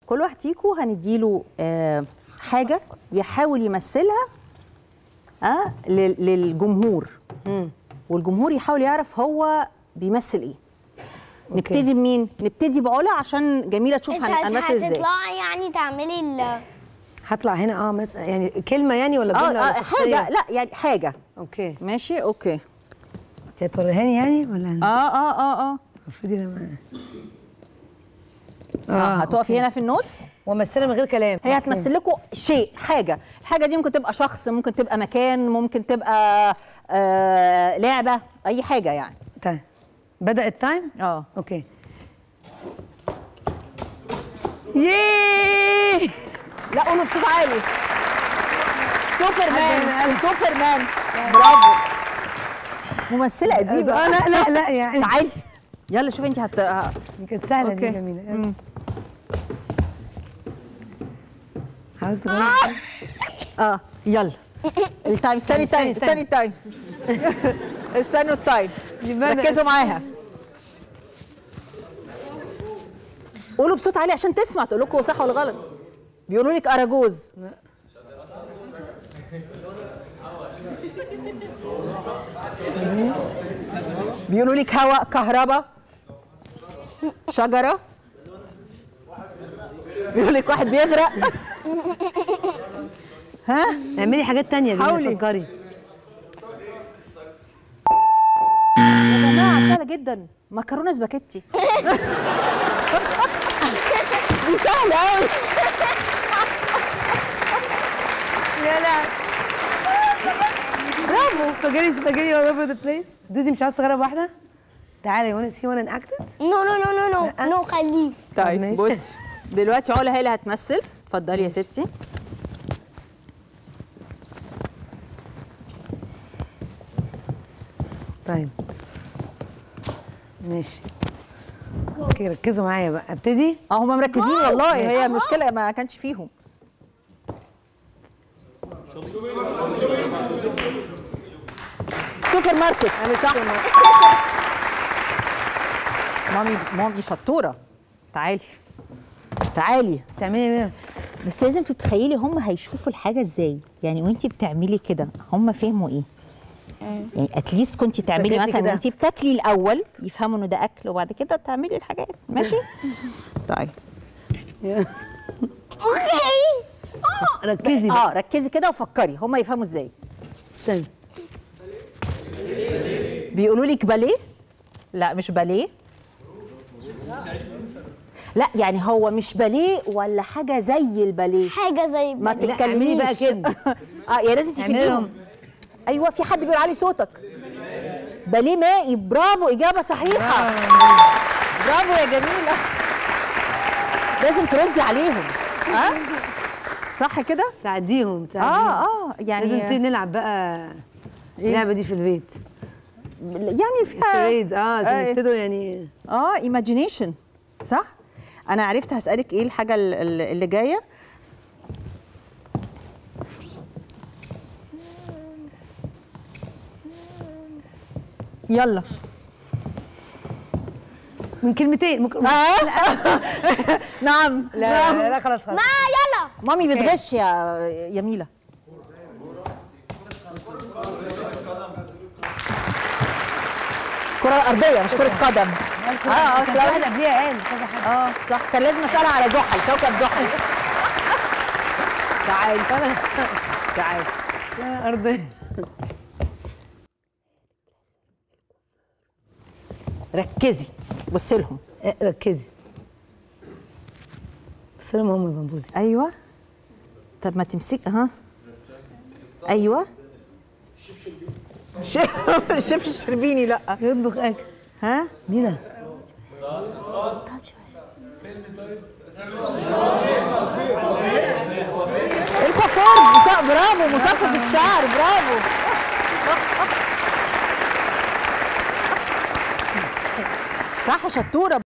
كل واحد فيكم هنديله آه حاجه يحاول يمثلها آه لل- للجمهور والجمهور يحاول يعرف هو بيمثل ايه نبتدي بمين نبتدي بعلا عشان جميله تشوف انت هن- هنمثل ازاي هتطلعي يعني تعملي ال هطلع هنا اه مثلا يعني كلمه يعني ولا اه, جمله آه ولا شخصية؟ حاجه لا يعني حاجه اوكي ماشي اوكي انت هتوريهاني يعني ولا اه أنا؟ اه اه اه, المفروض انا آه هتقفي هنا في النص وامثلها من غير كلام هي هتمثل لكم شيء حاجه الحاجه دي ممكن تبقى شخص ممكن تبقى مكان ممكن تبقى آه لعبه اي حاجه يعني طيب بدا التايم اه اوكي ياي لا قولوا بصوت عالي سوبرمان سوبرمان برافو ممثله قديمه اه لا لا لا يعني تعالي يلا شوفي انت هت ه- دي كانت سهله دي أوكي. جميله مم. عاوز تغير اه يلا التايم استني التايم استني، استني التايم استنوا التايم بدأت. ركزوا معاها قولوا بصوت عالي عشان تسمع تقول لكم صح ولا غلط بيقولوا لك اراجوز بيقولوا لك هواء كهرباء شجره بيقول لك واحد بيغرق ها اعملي حاجات تانية حاولي. فكري يا جماعه سهله جدا مكرونه سباكيتي دي سهله قوي يا لا برافو سباجيتي سباجيتي all over the place دوزي مش عاوز تجرب واحده تعالي وانا سي وانا اكتد نو نو نو نو نو نو خليه طيب ماشي. بصي دلوقتي علا هي اللي هتمثل اتفضلي يا ستي طيب ماشي اوكي ركزوا معايا بقى ابتدي اه هم مركزين والله هي المشكله ما كانش فيهم سوبر ماركت صح مامي مامي شطوره تعالي تعالي تعملي ايه بس لازم تتخيلي هم هيشوفوا الحاجه ازاي يعني وانتي بتعملي كده هم فهموا ايه يعني اتليست كنت تعملي سباجيتي مثلا كده. انت بتاكلي الاول يفهموا انه ده اكل وبعد كده تعملي الحاجات ماشي طيب ركزي بقى اه ركزي كده وفكري هم يفهموا ازاي استني بيقولوا لك باليه لا مش باليه لا يعني هو مش باليه ولا حاجه زي الباليه حاجه زي ما بدل. لا، تتكلميش اعملي بقى كده. اه يا لازم تفيديهم اعملهم. ايوه في حد بيقول علي صوتك باليه مائي برافو اجابه صحيحه برافو يا جميله لازم تردي عليهم ها صح كده ساعديهم ساعديهم اه اه يعني لازم نبتدي نلعب بقى إيه؟ اللعبه دي في البيت يعني فيها شريدز اه عشان آه. يبتدوا يعني اه ايماجينيشن صح انا عرفت هسالك ايه الحاجه ال- ال- اللي جايه يلا من كلمتين ممكن آه. نعم لا نعم. لا, لا خلاص خلاص ما يلا مامي بتغش يا جميله كرة أرضية مش كرة قدم اه اه كان أصل في واحد قبليها قال كذا حد اه صح كان لازم اسالها على زحل كوكب زحل تعال تعال لا ارض ركزي بصي لهم آه، ركزي بص لهم هم بنبوزي ايوه طب ما تمسك ها ايوه شيف الشيف الشربيني لا يطبخ اكل ها مين ده؟ الكوافير مص- برافو مصفف الشعر برافو صح شطوره